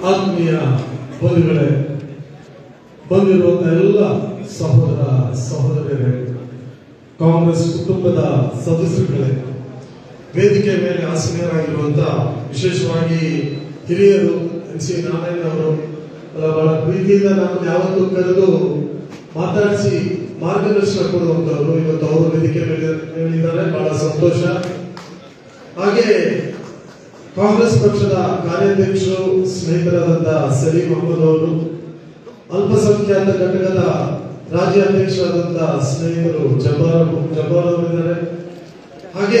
ಆತ್ಮೀಯ ಬಂಧುಗಳೇ ಬಂದಿರುವಂತಹ ಎಲ್ಲ ಸಹೋದರ ಸಹೋದರಿಯರೇ ಕಾಂಗ್ರೆಸ್ ಕುಟುಂಬದ ಸದಸ್ಯರುಗಳೇ ವೇದಿಕೆ ಮೇಲೆ ಆಸೀನರಾಗಿರುವಂತಹ ವಿಶೇಷವಾಗಿ ಹಿರಿಯರು ಎನ್ ಸಿ ನಾರಾಯಣ ಅವರು ಅಲ್ಲ, ಬಹಳ ಪ್ರೀತಿಯಿಂದ ನಮ್ಮನ್ನು ಯಾವತ್ತೂ ಕರೆದು ಮಾತಾಡಿಸಿ ಮಾರ್ಗದರ್ಶನ ಕೊಡುವಂತವರು ಇವತ್ತು ಅವರು ವೇದಿಕೆ ಮೇಲೆ ಹೇಳಿದ್ದಾರೆ ಬಹಳ ಸಂತೋಷ ಹಾಗೆ ಕಾಂಗ್ರೆಸ್ ಪಕ್ಷದ ಕಾರ್ಯಾಧ್ಯಕ್ಷರು ಸ್ನೇಹಿತರಾದಂತ ಸಲೀಂ ಅಹಮದ್ ಅವರು ಅಲ್ಪಸಂಖ್ಯಾತ ಘಟಕದ ರಾಜ್ಯ ಅಧ್ಯಕ್ಷರಾದಂತ ಸ್ನೇಹಿತರು ಜಬ್ಬಾರ್ ಜಬ್ಬಾರ್ ಅವರಿದ್ದಾರೆ ಹಾಗೆ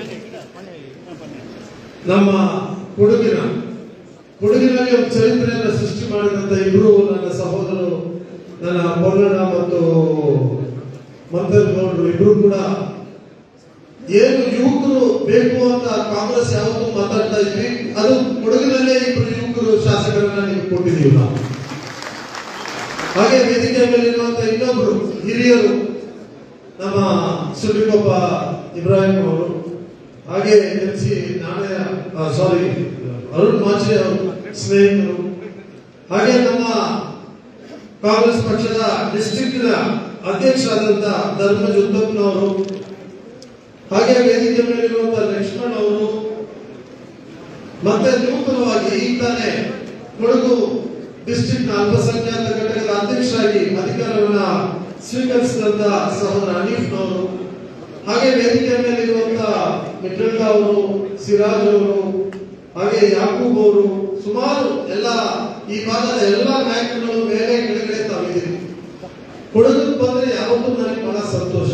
ನಮ್ಮ ಕೊಡಗಿನ ಕೊಡಗಿನಲ್ಲಿ ಒಂದು ಚರಿತ್ರೆಯನ್ನು ಸೃಷ್ಟಿ ಮಾಡಿದಂತ ಇಬ್ರು ನನ್ನ ಸಹೋದರರು ನನ್ನ ಪೊನ್ನಣ್ಣ ಮತ್ತು ಮಂತೇಗೌಡರು ಇಬ್ರು ಕೂಡ ಏನು ಯುವಕರು ಬೇಕು ಅಂತ ಕಾಂಗ್ರೆಸ್ ಯಾವತ್ತೂ ಮಾತಾಡ್ತಾ ಇದ್ವಿ ಅದು ಕೊಡಗಿನಲ್ಲೇ ಇಬ್ರು ಯುವಕರು ಶಾಸಕರನ್ನ ನಿಮ್ಗೆ ಕೊಟ್ಟಿದ್ದೀವಿ ನಾವು ಹಾಗೆ ವೇದಿಕೆ ಮೇಲಿರುವಂತ ಇನ್ನೊಬ್ರು ಹಿರಿಯರು ನಮ್ಮ ಸುಲಿಕೊಪ್ಪ ಇಬ್ರಾಹಿಂ ಅವರು ಹಾಗೆ M C Nanaya sorry Arun Mache ಅವರು ಸ್ನೇಹಿತರು ಹಾಗೆ ನಮ್ಮ ಕಾಂಗ್ರೆಸ್ ಪಕ್ಷದ ಡಿಸ್ಟ್ರಿಕ್ಟ್ ಅಧ್ಯಕ್ಷರಾದಂತ ಧರ್ಮಜ್ ಉತ್ತಪ್ಪನವರು ಹಾಗೆ ವೇದಿಕೆ ಮೇಲಿರುವಂತಹ ಲಕ್ಷ್ಮಣ್ ಅವರು ಮತ್ತೆ ನೂತನವಾಗಿ ಈಗ ತಾನೇ ಕೊಡಗು ಡಿಸ್ಟ್ರಿಕ್ಟ್ ಅಲ್ಪಸಂಖ್ಯಾತ ಘಟಕದ ಅಧ್ಯಕ್ಷರಾಗಿ ಅಧಿಕಾರವನ್ನ ಸ್ವೀಕರಿಸಿದಂತ ಸಹೋದರ ಹನೀಫ್ನವರು ಹಾಗೆ ವೇದಿಕೆ ಮೇಲಿರುವಂತಹ ಮಿತ್ರಳ್ಳ ಅವರು ಸಿರಾಜ್ ಅವರು ಹಾಗೆ ಯಾಕೂಬ್ ಅವರು ಸುಮಾರು ಎಲ್ಲ ಈ ಭಾಗದ ಎಲ್ಲ ನಾಯಕರುಗಳು ಮೇಲೆ ಕೆಳಗಡೆ ತಾವಿದ್ದೀರಿ ಕೊಡಗಕ್ಕೆ ಬಂದ್ರೆ ಯಾವತ್ತೂ ನನಗೆ ಬಹಳ ಸಂತೋಷ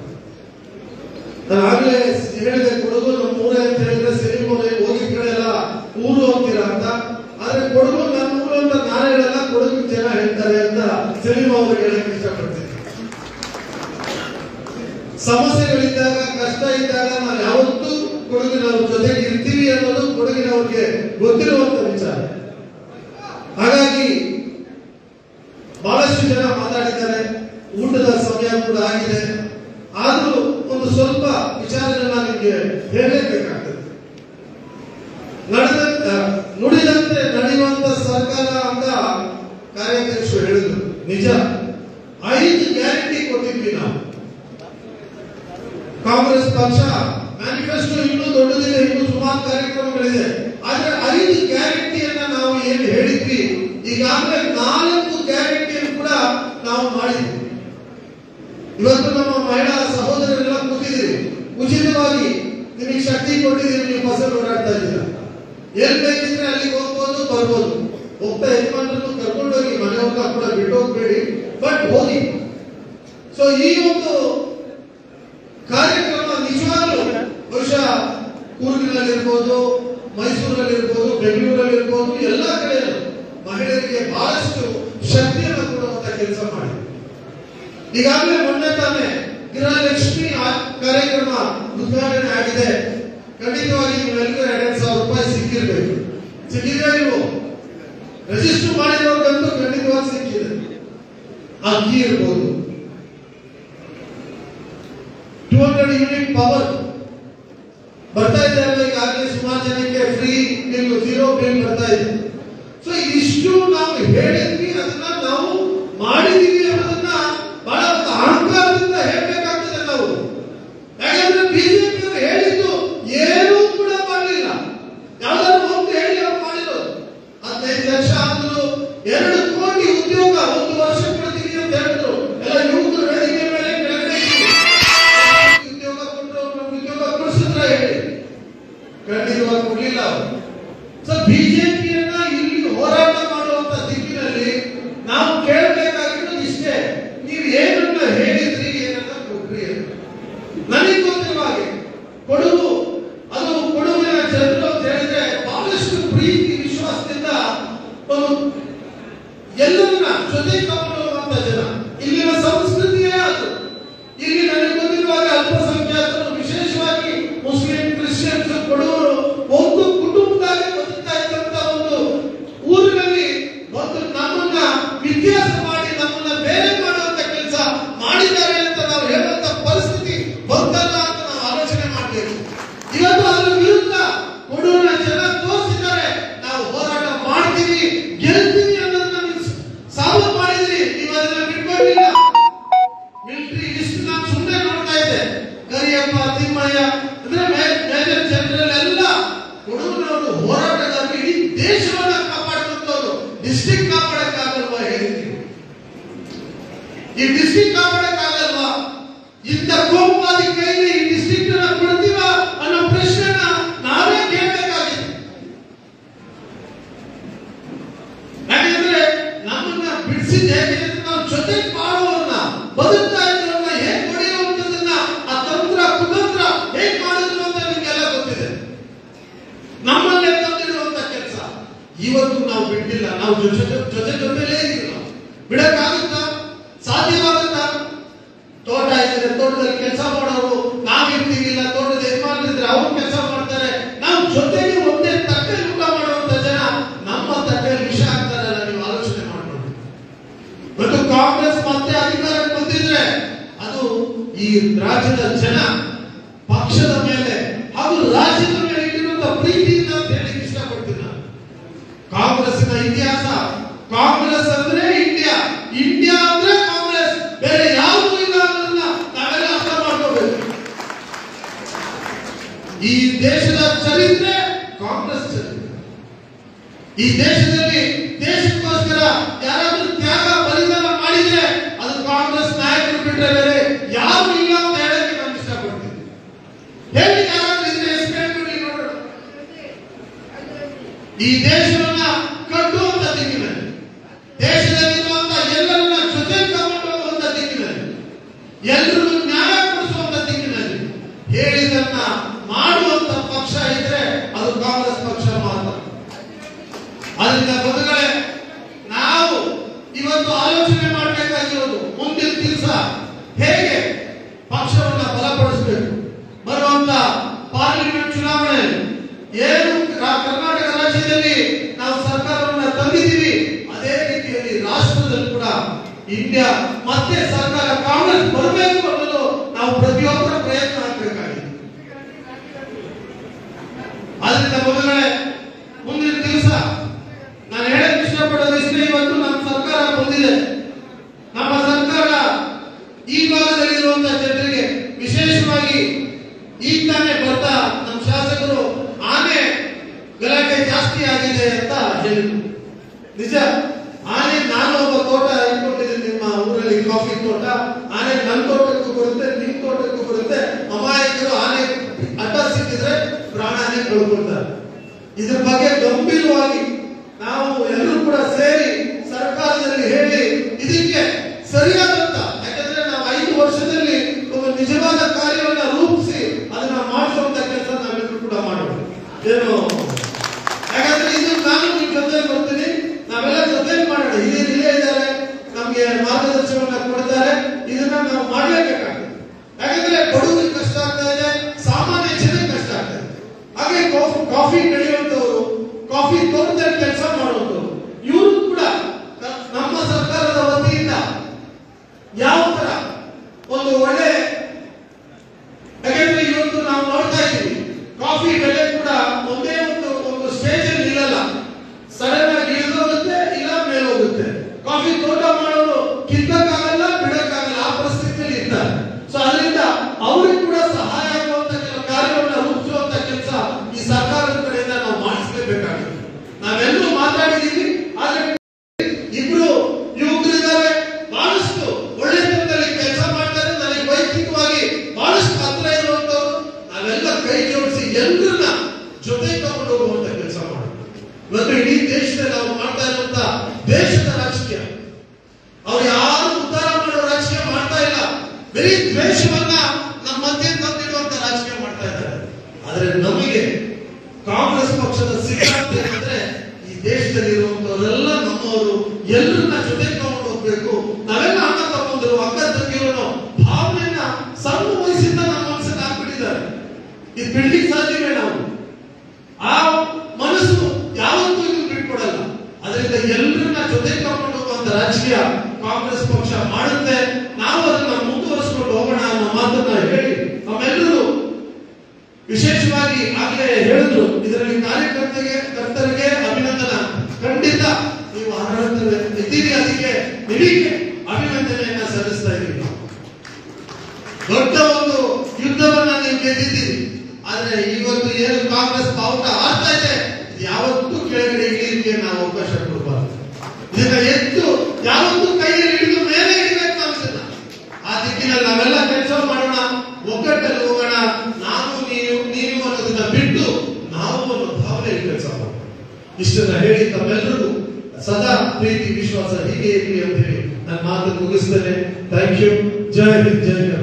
ನಾನು ಆಗ್ಲೇ ಹೇಳಿದೆ ಕೊಡಗು ನಮ್ಮ ಊರೇ ಅಂತ ಹೇಳಿದ್ರೆ ಸಲೀಂ ಅವರೇ ಹೋಗಿ ಕಡೆ ಎಲ್ಲ ಊರು ಹೋಗ್ತೀರಾ ಅಂತ ಆದ್ರೆ ಕೊಡಗು ನನ್ನ ಊರು ಅಂತ ನಾನು ಹೇಳಲ್ಲ ಕೊಡಗು ಜನ ಹೇಳ್ತಾರೆ ಅಂತ ಸಲೀಂ ಅವ್ರಿಗೆ ಹೇಳಕ್ ಇಷ್ಟಪಡ್ತೀನಿ ಸಮಸ್ಯೆಗಳಿದ್ದಾಗ ಕಷ್ಟ ಇದ್ದಾಗ ನಾವು ಯಾವತ್ತೂ ಕೊಡಗಿನವ್ರ ಜೊತೆಗೆ ಇರ್ತೀವಿ ಅನ್ನೋದು ಕೊಡಗಿನವ್ರಿಗೆ ಗೊತ್ತಿರುವಂತ ವಿಚಾರ ಹಾಗಾಗಿ ಬಹಳಷ್ಟು ಜನ ಮಾತಾಡಿದ್ದಾರೆ ಊಟದ ಸಮಯ ಕೂಡ ಆಗಿದೆ ಆದ್ರೂ ಒಂದು ಸ್ವಲ್ಪ ವಿಚಾರನ ನಾನು ನಿಮಗೆ ಹೇಳಲೇಬೇಕಾಗ್ತದೆ ನಡೆದಂತ ನುಡಿದಂತೆ ನಡೆಯುವಂತ ಸರ್ಕಾರ ಅಂತ ಕಾರ್ಯಾಧ್ಯಕ್ಷರು ಹೇಳಿದ್ರು ನಿಜ ಐದು ಗ್ಯಾರಂಟಿ ಕೊಟ್ಟಿದ್ವಿ ನಾವು ಕಾಂಗ್ರೆಸ್ ಪಕ್ಷ ಮ್ಯಾನಿಫೆಸ್ಟೋ ಇನ್ನೂ ದೊಡ್ಡದಿದೆ ಇನ್ನೂ ಸುಮಾರು ಕಾರ್ಯಕ್ರಮಗಳಿದೆ ಆದ್ರೆ ಐದು ಗ್ಯಾರಂಟಿಯನ್ನ ನಾವು ಏನು ಹೇಳಿದ್ವಿ ಈಗಾಗಲೇ ನಾಲ್ಕು ಗ್ಯಾರಂಟಿಯನ್ನು ಕೂಡ ನಾವು ಮಾಡಿದ್ವಿ ಇವತ್ತು ನಮ್ಮ ಮಹಿಳಾ ಸಹೋದರರೆಲ್ಲ ಕೂತಿದ್ದೀರಿ ಉಚಿತವಾಗಿ ನಿಮಗೆ ಶಕ್ತಿ ಕೊಟ್ಟಿದ್ದೀರಿ ನೀವು ಫಸಲ್ ಓಡಾಡ್ತಾ ಇದ್ದೀರಾ ಎಲ್ ಬೇಕಿದ್ರೆ ಅಲ್ಲಿಗೆ ಹೋಗ್ಬೋದು ಬರ್ಬೋದು ಹೋಗ್ತಾ ಯಜಮಾನರನ್ನು ಕರ್ಕೊಂಡೋಗಿ ಮನೆಯವ್ರನ್ನ ಕೂಡ ಬಿಟ್ಟು ಹೋಗ್ಬೇಡಿ ಬಟ್ ಹೋಗಿ ಸೊ ಈ ಒಂದು ಕಾರ್ಯಕ್ರಮ ನಿಜವಾಗ್ಲೂ ಬಹುಶಃ ಕೂರ್ಗಿನಲ್ಲಿರ್ಬೋದು ಮೈಸೂರಲ್ಲಿರ್ಬೋದು ಬೆಂಗಳೂರಲ್ಲಿರ್ಬೋದು ಎಲ್ಲ ಕಡೆ ಮಹಿಳೆಯರಿಗೆ ಬಹಳಷ್ಟು ಶಕ್ತಿಯನ್ನು ಕೊಡುವಂತ ಕೆಲಸ ಮಾಡಿ ಈಗಾಗಲೇ ಮೊನ್ನೆ ತಾನೇ ಗೃಹಲಕ್ಷ್ಮಿ ಆ- ಕಾರ್ಯಕ್ರಮ ಉದ್ಘಾಟನೆ ಆಗಿದೆ ಖಂಡಿತವಾಗಿ ನೀವೆಲ್ಲರೂ ಎರಡ್ ಸಾವಿರ ರೂಪಾಯಿ ಸಿಕ್ಕಿರ್ಬೇಕು ಸಿಕ್ಕಿದ್ರೆ ನೀವು ರಿಜಿಸ್ಟರ್ ಮಾಡಿರೋರ್ಗಂತೂ ಖಂಡಿತವಾಗಿ ಸಿಕ್ಕಿದೆ ಅಕ್ಕಿ ಇರ್ಬೋದು ಟೂ ಹಂಡ್ರೆಡ್ ಯೂನಿಟ್ ಪವರ್ ಬರ್ತಾ ಇದೆ ಅಲ್ವಾ ಈಗಾಗಲೇ ಸುಮಾರು ಜನಕ್ಕೆ ಫ್ರೀ ಬಿಲ್ ಜೀರೋ ಬಿಲ್ ಬರ್ತಾ ಇದೆ ಸೊ ಇದಿಷ್ಟು ನಾವು ಹೇಳಿದ್ವಿ ಅದನ್ನ ನಾವು ಮಾಡಿದೀವಿ ಅನ್ನೋದನ್ನ ಬಹಳ ಒಂದು ಅಹಂಕಾರದಿಂದ ಹೇಳ್ಬೇಕಾಗ್ತದೆ ನಾವು ಯಾಕಂದ್ರೆ ಬಿಜೆಪಿ ಅವರು ಹೇಳಿದ್ದು ಏನೂ ಕೂಡ ಮಾಡಲಿಲ್ಲ ಯಾವ್ದಾದ್ರು ಒಂದು ಹೇಳಿ ಅವ್ರು ಮಾಡಿರೋದು ಹದಿನೈದು ಲಕ್ಷ ಅಂದ್ರು ಎರಡು ಕೋಟಿ ಉದ್ಯೋಗ ಒಂದು ವರ್ಷ ಕೊಡ್ತೀವಿ ಅಂತ ಹೇಳಿದ್ರು ಎಲ್ಲ ಯುವಕರು ವೇದಿಕೆ ಮೇಲೆ ಕೆಳಗಡೆ ಇದ್ರು. ಉದ್ಯೋಗ ಕೊಟ್ಟರು ನಮ್ಗೆ ಉದ್ಯೋಗ ಕೊಡಿಸಿದ್ರ ಹೇಳಿ ಖಂಡಿತವಾಗಿ ಕೊಡ್ಲಿಲ್ಲ ಅವರು ಸೊ ಬಿಜೆಪಿಯನ್ನ ಇಲ್ಲಿ ಹೋರಾಟ ಮಾಡುವಂತ ದಿಕ್ಕಿನಲ್ಲಿ ನಾವು ಕೇಳಬೇಕಾಗಿರೋದು ಇಷ್ಟೇ ನೀವು ಏನನ್ನ ಹೇಳಿದ್ರಿ ಏನನ್ನ ಕೊಟ್ರಿ ಅಂತ. ನನಗೆ ಗೊತ್ತಿರುವ ಹಾಗೆ ಕೊಡಗು ಅದು ಕೊಡಗಿನ ಜನರು ಅಂತ ಹೇಳಿದ್ರೆ ಬಹಳಷ್ಟು ಪ್ರೀತಿ ವಿಶ್ವಾಸದಿಂದ ಒಂದು ಎಲ್ಲರನ್ನ ಜೊತೆ ತಗೊಂಡುವಂತ ಜನ ಇಲ್ಲಿನ ಸಂಸ್ಕೃತಿಯೇ ಅದು ಇಲ್ಲಿ ನನಗೆ ಗೊತ್ತಿರುವಾಗ ಅಲ್ಪಸಂಖ್ಯಾತರು ವಿಶೇಷವಾಗಿ ಮುಸ್ಲಿಂ ಕ್ರಿಶ್ಚಿಯನ್ಸ್ ಕೊಡುವರು ಒಂದು ಕುಟುಂಬದಾಗ ಬದುಕ್ತಾ ಇದ್ದಂತ ಒಂದು ಊರಿನಲ್ಲಿ ಒಂದು ನಮ್ಮನ್ನ ವ್ಯತ್ಯಾಸ ಮಾಡಿ ನಮ್ಮನ್ನ ಬೇರೆ ಮಾಡುವಂತ ಕೆಲಸ ಮಾಡಿದ್ದಾರೆ ಅಂತ ನಾವು ಹೇಳುವಂತ ಪರಿಸ್ಥಿತಿ ಬಂದಲ್ಲ ಅಂತ ನಾವು ಆಲೋಚನೆ ಮಾಡಬೇಕು ಇವತ್ತು ಅದರ ವಿರುದ್ಧ ಕೊಡೂರಿನ ಜನ ತೋರಿಸಿದ್ದಾರೆ ನಾವು ಹೋರಾಟ ಮಾಡ್ತೀವಿ ದೇಶವನ್ನ ಕಾಪಾಡುವಂತವ್ರು ಡಿಸ್ಟ್ರಿಕ್ಟ್ ಕಾಪಾಡಕ್ಕಾಗಲ್ವಾ ಹೇಳಿ ನೀವು? ಈ ಡಿಸ್ಟ್ರಿಕ್ಟ್ ಕಾಪಾಡಕ್ಕಾಗಲ್ವಾ ಇಂಥ ಕೋಮವಾದಿ ಕೈಲಿ ಈ ಡಿಸ್ಟ್ರಿಕ್ಟ್ ಅನ್ನ ಕೊಡ್ತೀವ ಅನ್ನೋ ಪ್ರಶ್ನೆನ ನಾವೇ ಕೇಳಬೇಕಾಗಿದೆ ಯಾಕಂದ್ರೆ ನಮ್ಮನ್ನ ಬಿಡಿಸಿದ ಹೇಗೆ ಅಂದ್ರೆ ನಾವು ಜೊತೆ ಮಾಡುವವನ್ನ ಬದುಕ್ತಾ ಇದ್ದವನ್ನ ಹೇಗ್ ಹೊಡೆಯುವಂತದನ್ನ ಆ ತಂತ್ರ ಕುತಂತ್ರ ಹೇಗ್ ಮಾಡಿದ್ರು ಅಂತ ನಿಮ್ಗೆಲ್ಲ ಗೊತ್ತಿದೆ ನಮ್ಮಲ್ಲೇ ತಂದಿರುವಂತ ಕೆಲಸ ಇವತ್ತು ನಾವು ಬಿಟ್ಟಿಲ್ಲ ನಾವು ಜೊತೆ ಜೊತೆ ಜೊತೆಲೇ ಇದೀವಿ ನಾವು ಬಿಡಕ್ಕಾಗುತ್ತಾ ಸಾಧ್ಯವಾಗುತ್ತಾ ತೋಟ ಇದ್ರೆ ತೋಟದಲ್ಲಿ ಕೆಲಸ ಮಾಡೋರು ನಾವಿರ್ತೀವಿ ಇಲ್ಲ ತೋಟದ ಯಜಮಾನ್ರಿದ್ರೆ ಅವ್ರು ಕೆಲಸ ಮಾಡ್ತಾರೆ ನಾವು ಜೊತೆಗೆ ಒಂದೇ ತಟ್ಟೆಯಲ್ಲಿ ಊಟ ಮಾಡುವಂತ ಜನ ನಮ್ಮ ತಟ್ಟೆಯಲ್ಲಿ ವಿಷ ಆಗ್ತಾರಲ್ಲ ನೀವು ಆಲೋಚನೆ ಮಾಡ್ಕೊಂಡು ಮತ್ತು ಕಾಂಗ್ರೆಸ್ ಮತ್ತೆ ಅಧಿಕಾರಕ್ಕೆ ಬಂದಿದ್ರೆ ಅದು ಈ ರಾಜ್ಯದ ಜನ ಪಕ್ಷದ ಮೇಲೆ ಹಾಗೂ ರಾಜ್ಯದ ಮೇಲೆ ಇಟ್ಟಿರುವಂತ ಪ್ರೀತಿಯಿಂದ ಅಂತ ಹೇಳಿ ಇಷ್ಟಪಡ್ತೀನಿ ನಾನು ಕಾಂಗ್ರೆಸ್ನ ಇತಿಹಾಸ ಕಾಂಗ್ರೆಸ್ ಅಂದ್ರೆ ಇಂಡಿಯಾ ಇಂಡಿಯಾ ಅಂದ್ರೆ ಕಾಂಗ್ರೆಸ್ ಬೇರೆ ಯಾವುದೂ ಇಲ್ಲ ಅನ್ನೋದನ್ನ ನಾವೆಲ್ಲ ಅರ್ಥ ಮಾಡ್ಕೋಬೇಕು ಈ ದೇಶದ ಚರಿತ್ರೆ ಕಾಂಗ್ರೆಸ್ ಚರಿತ್ರೆ ಈ ದೇಶದಲ್ಲಿ ದೇಶಕ್ಕೋಸ್ಕರ ಯಾರಾದ್ರೂ ತ್ಯಾಗ ಬಲಿದಾನ ಮಾಡಿದ್ರೆ ಅದು ಕಾಂಗ್ರೆಸ್ ನಾಯಕರು ಬಿಟ್ರೆ ಬೇರೆ ಯಾರು ಇಲ್ಲ ಅಂತ ಹೇಳಕ್ಕೆ ನಾನು ಇಷ್ಟಪಡ್ತೀನಿ ಹೇಳಿ ಯಾರಾದ್ರೂ ಇದ್ರೆ ಹೆಸರು ಹೇಳ್ಬಿಡಿ ನೋಡೋಣ ಈ ದೇಶವನ್ನ ಕಟ್ಟುವಂತ ದಿಕ್ಕಿನಲ್ಲಿ ದೇಶದಲ್ಲಿರುವಂತ ಎಲ್ಲರನ್ನ ಜೊತೆ ತಗೊಂಡು ಹೋಗುವಂತ ದಿಕ್ಕಿನಲ್ಲಿ ಎಲ್ಲರಿಗೂ ನ್ಯಾಯ ಕೊಡಿಸುವಂತ ದಿಕ್ಕಿನಲ್ಲಿ ಹೇಳಿದನ್ನ ಮಾಡುವಂತ ಪಕ್ಷ ಇದ್ರೆ ಅದು ಕಾಂಗ್ರೆಸ್ ಪಕ್ಷ ಮಾತ್ರ ಅದರಿಂದ ಬಂಧುಗಳೇ ನಾವು ಇವತ್ತು ಆಲೋಚನೆ ಮಾಡಬೇಕಾಗಿರೋದು ಮುಂದಿನ ದಿವಸ ಹೇಗೆ ಪಕ್ಷವನ್ನ ಬಲಪಡಿಸಬೇಕು ಬರುವಂತ ಪಾರ್ಲಿಮೆಂಟ್ ಚುನಾವಣೆ ಏನು ರಾ- ಕರ್ನಾಟಕ ರಾಜ್ಯದಲ್ಲಿ ನಾವು ಸರ್ಕಾರವನ್ನ ತಂದಿದ್ದೀವಿ ಅದೇ ರೀತಿಯಲ್ಲಿ ರಾಷ್ಟ್ರದಲ್ಲಿ ಕೂಡ ಇಂಡಿಯಾ ಮತ್ತೆ ಸರ್ಕಾರ ಕಾಂಗ್ರೆಸ್ ಬರಬೇಕು ಅನ್ನೋದು ನಾವು ಪ್ರತಿಯೊಬ್ಬರ ಪ್ರಯತ್ನ ಹಾಕಬೇಕಾಗಿದೆ ಆದ್ರಿಂದ ಮಗುಗಳೇ ಮುಂದಿನ ದಿವಸ ನಾನು ಹೇಳಕ್ ಇಷ್ಟಪಡೋದು ಇಷ್ಟೇ ಇವತ್ತು ನಮ್ಮ ಸರ್ಕಾರ ಬಂದಿದೆ ನಮ್ಮ ಸರ್ಕಾರ ಈ ಭಾಗದಲ್ಲಿರುವಂತಹ ಜನರಿಗೆ ವಿಶೇಷವಾಗಿ ಈಗ ತಾನೇ ಬರ್ತಾ ನಮ್ಮ ಶಾಸಕರು ಆನೆ ಗಲಾಟೆ ಜಾಸ್ತಿ ಆಗಿದೆ ಅಂತ ಹೇಳಿದ್ರು ನಿಜ ಆನೆ ನಾನು ಒಬ್ಬ ತೋಟ ಇಟ್ಕೊಂಡಿದ್ದೀನಿ ನಿಮ್ಮ ಊರಲ್ಲಿ ಕಾಫಿ ತೋಟ ಆನೆ ನನ್ನ ತೋಟಕ್ಕೂ ಬರುತ್ತೆ ನಿಮ್ ತೋಟಕ್ಕೂ ಬರುತ್ತೆ ಅಮಾಯಕರು ಆನೆ ಅಡ್ಡ ಸಿಕ್ಕಿದ್ರೆ ಪ್ರಾಣನೇ ಕಳ್ಕೊಳ್ತಾರೆ ಇದ್ರ ಬಗ್ಗೆ ಗಂಭೀರವಾಗಿ ನಾವು ಎಲ್ಲರೂ ಕೂಡ ಸೇರಿ ಸರ್ಕಾರದಲ್ಲಿ ಹೇಳಿ ಇದಕ್ಕೆ ಸರಿಯಾದಂತ ಯಾಕಂದ್ರೆ ನಾವು ಐದು ವರ್ಷದಲ್ಲಿ ಒಂದು ನಿಜವಾದ ಕಾರ್ಯವನ್ನ ರೂಪಿಸಿ ಅದನ್ನ ಮಾಡಿಸುವಂತ ಕೆಲಸ ನಾವೆಲ್ಲರೂ ಕೂಡ ಮಾಡೋಣ ಏನು ಯಾಕಂದ್ರೆ ಇದು ನಾನು ನಿಮ್ ಜೊತೆ ಬರ್ತೀನಿ ನಾವೆಲ್ಲ ಜೊತೆ ಮಾಡೋಣ ಹಿರಿಯರು ಇಲ್ಲೇ ಇದ್ದಾರೆ ನಮ್ಗೆ ಮಾರ್ಗದರ್ಶನವನ್ನ ಕೊಡ್ತಾರೆ ಇದನ್ನ ನಾವು ಮಾಡ್ಲೇಬೇಕಾಗ್ತದೆ ಯಾಕಂದ್ರೆ ಬಡವರಿಗೆ ಕಷ್ಟ ಆಗ್ತಾ ಇದೆ ಸಾಮಾನ್ಯ ಜನಕ್ಕೆ ಕಷ್ಟ ಆಗ್ತಾ ಇದೆ ಹಾಗೆ ಕಾಫಿ ಕಾಫಿ ಬೆಳೆಯುವಂತವರು ಕಾಫಿ ತೋಟದಲ್ಲಿ ಕೆಲಸ ಮಾಡುವಂತವರು ಇವರು ಕೂಡ ಕ- ನಮ್ಮ ಸರ್ಕಾರದ ವತಿಯಿಂದ ಯಾವ ತರ ಒಂದು ಒಳ್ಳೆ ಯಾಕಂದ್ರೆ ಇವತ್ತು ನಾವು ನೋಡ್ತಾ ಇದ್ದೀವಿ ಕಾಫಿ ಬೆಲೆ ಕೂಡ ಒಂದೇ ಒಂದು ಒಂದು ಸ್ಟೇಜ್ ಅಲ್ಲಿ ನಿಲ್ಲಲ್ಲ ಸಡನ್ ಆಗಿ ಇಳಿದೋಗುತ್ತೆ ಇಲ್ಲ ಮೇಲೆ ಹೋಗುತ್ತೆ ಕಾಫಿ ತೋಟ ಮಾಡೋರು ಕಿತ್ತಕ್ಕಾಗಲ್ಲ ಬಿಡಕ್ಕಾಗಲ್ಲ ಆ ಪರಿಸ್ಥಿತಿಯಲ್ಲಿ ಇರ್ತಾರೆ ಸೊ ಅದರಿಂದ ಅವ್ರಿಗೆ ಕೂಡ ಸಹಾಯ ಆಗುವಂತ ಕೆಲವು ಕಾರ್ಯವನ್ನು ರೂಪಿಸುವಂತ ಕೆಲಸ ಈ ಸರ್ಕಾರದ ಕಡೆಯಿಂದ ನಾವು ಮಾಡಿಸಲೇಬೇಕಾಗುತ್ತೆ ನಾವೆಲ್ಲರೂ ಮಾತಾಡಿದೀವಿ ಆದ್ರೆ ಇಬ್ರು ಯುವಕರಿದ್ದಾರೆ ಬಹಳಷ್ಟು ಒಳ್ಳೆತನದಲ್ಲಿ ಕೆಲಸ ಮಾಡ್ತಾರೆ ನನಗೆ ವೈಯಕ್ತಿಕವಾಗಿ ಬಹಳಷ್ಟು ಹತ್ರ ಇರುವಂತವ್ರು ನಾವೆಲ್ಲ ಕೈ ಜೋಡಿಸಿ ಎಲ್ಲರನ್ನ ಜೊತೆ ತಗೊಂಡು ಹೋಗುವಂತ ಕೆಲಸ ಮಾಡಬೇಕು ಇವತ್ತು ಇಡೀ ದೇಶದಲ್ಲಿ ನಾವು ಮಾಡ್ತಾ ಇರುವಂತ ದೇಶದ ರಾಜಕೀಯ ಅವ್ರು ಯಾರು ಉದ್ಧಾರ ಮಾಡೋ ರಾಜಕೀಯ ಮಾಡ್ತಾ ಇಲ್ಲ ಬರೀ ದ್ವೇಷವನ್ನ ನಮ್ಮ ಮಧ್ಯೆ ತಂದಿಡುವಂತ ರಾಜಕೀಯ ಮಾಡ್ತಾ ಇದ್ದಾರೆ ಆದ್ರೆ ನಮಗೆ ಕಾಂಗ್ರೆಸ್ ಪಕ್ಷದ ಸಿದ್ಧಾಂತ ಏನಂದ್ರೆ ಈ ದೇಶದಲ್ಲಿ ಇರುವಂತವರೆಲ್ಲ ನಮ್ಮವರು ಎಲ್ಲರನ್ನ ಜೊತೆ ತಗೊಂಡು ಹೋಗ್ಬೇಕು ನಾವೆಲ್ಲ ಅಣ್ಣ ತಗೊಂಡಿರುವ ಅಕ್ಕ ತಂಗಿಯವರು ಭಾವನೆಯನ್ನ ಸಣ್ಣ ವಯಸ್ಸಿಂದ ನಮ್ಮ ಮನಸ್ಸಲ್ಲಿ ಹಾಕ್ಬಿಟ್ಟಿದ್ದಾರೆ ಇದು ಬಿಡ್ಲಿಕ್ಕೆ ಸಾಧ್ಯವೇ ನಾವು ಆ ಮನಸ್ಸು ಯಾವತ್ತೂ ಇದು ಬಿಟ್ಕೊಡಲ್ಲ ಅದರಿಂದ ಎಲ್ಲರನ್ನ ಜೊತೆ ಕರ್ಕೊಂಡು ಹೋಗುವಂತ ರಾಜಕೀಯ ಕಾಂಗ್ರೆಸ್ ಪಕ್ಷ ಮಾಡುತ್ತೆ ನಾವು ಅದನ್ನ ಮುಂದುವರಿಸಿಕೊಂಡು ಹೋಗೋಣ ಅನ್ನೋ ಮಾತನ್ನ ಹೇಳಿ ನಮ್ಮೆಲ್ಲರೂ ವಿಶೇಷವಾಗಿ ಆಗ್ಲೇ ಹೇಳಿದ್ರು ಇದರಲ್ಲಿ ಕಾರ್ಯಕರ್ತರಿಗೆ ಕರ್ತರಿಗೆ ಅಭಿನಂದನ ಖಂಡಿತ ನೀವು ಆಡಳಿತ ಇದ್ದೀರಿ ಅದಕ್ಕೆ ನಿಮಗೆ ಅಭಿನಂದನೆಯನ್ನ ಸಲ್ಲಿಸ್ತಾ ಇದ್ದೀವಿ ನಾವು. ದೊಡ್ಡ ಒಂದು ಯುದ್ಧವನ್ನ ನೀವು ಗೆದ್ದಿದ್ದೀರಿ ಆದ್ರೆ ಇವತ್ತು ಏನು ಕಾಂಗ್ರೆಸ್ ಬಾವುಟ ಆಡ್ತಾ ಇದೆ ಇದು ಯಾವತ್ತೂ ಕೆಳಗಡೆ ಅಭಿವೃದ್ಧಿಗೆ ನಾವು ಅವಕಾಶ ಕೊಡಬಾರ್ದು ಇದನ್ನ ಎತ್ತು ಯಾವತ್ತೂ ಕೈಯಲ್ಲಿ ಹಿಡಿದು ಮೇಲೆ ಇಡಬೇಕು ನಾವು ಇದನ್ನ ಆ ದಿಕ್ಕಿನಲ್ಲಿ ನಾವೆಲ್ಲ ಕೆಲಸ ಮಾಡೋಣ ಒಗ್ಗಟ್ಟಲ್ಲಿ ಹೋಗೋಣ ನಾನು ನೀವು ನೀವು ಅನ್ನೋದನ್ನ ಬಿಟ್ಟು ನಾವು ಅನ್ನೋ ಭಾವನೆ ಕೆಲಸ ಮಾಡೋಣ ಇಷ್ಟನ್ನ ಹೇಳಿ ತಮ್ಮೆಲ್ಲರಿಗೂ ಸದಾ ಪ್ರೀತಿ ವಿಶ್ವಾಸ ಹೀಗೆ ಇರಲಿ ಅಂತ ಹೇಳಿ ನನ್ನ ಮಾತು ಮುಗಿಸ್ತೇನೆ ಥ್ಯಾಂಕ್ ಯು ಜೈ ಹಿಂದ್ ಜೈ ಕರ್ನಾಟಕ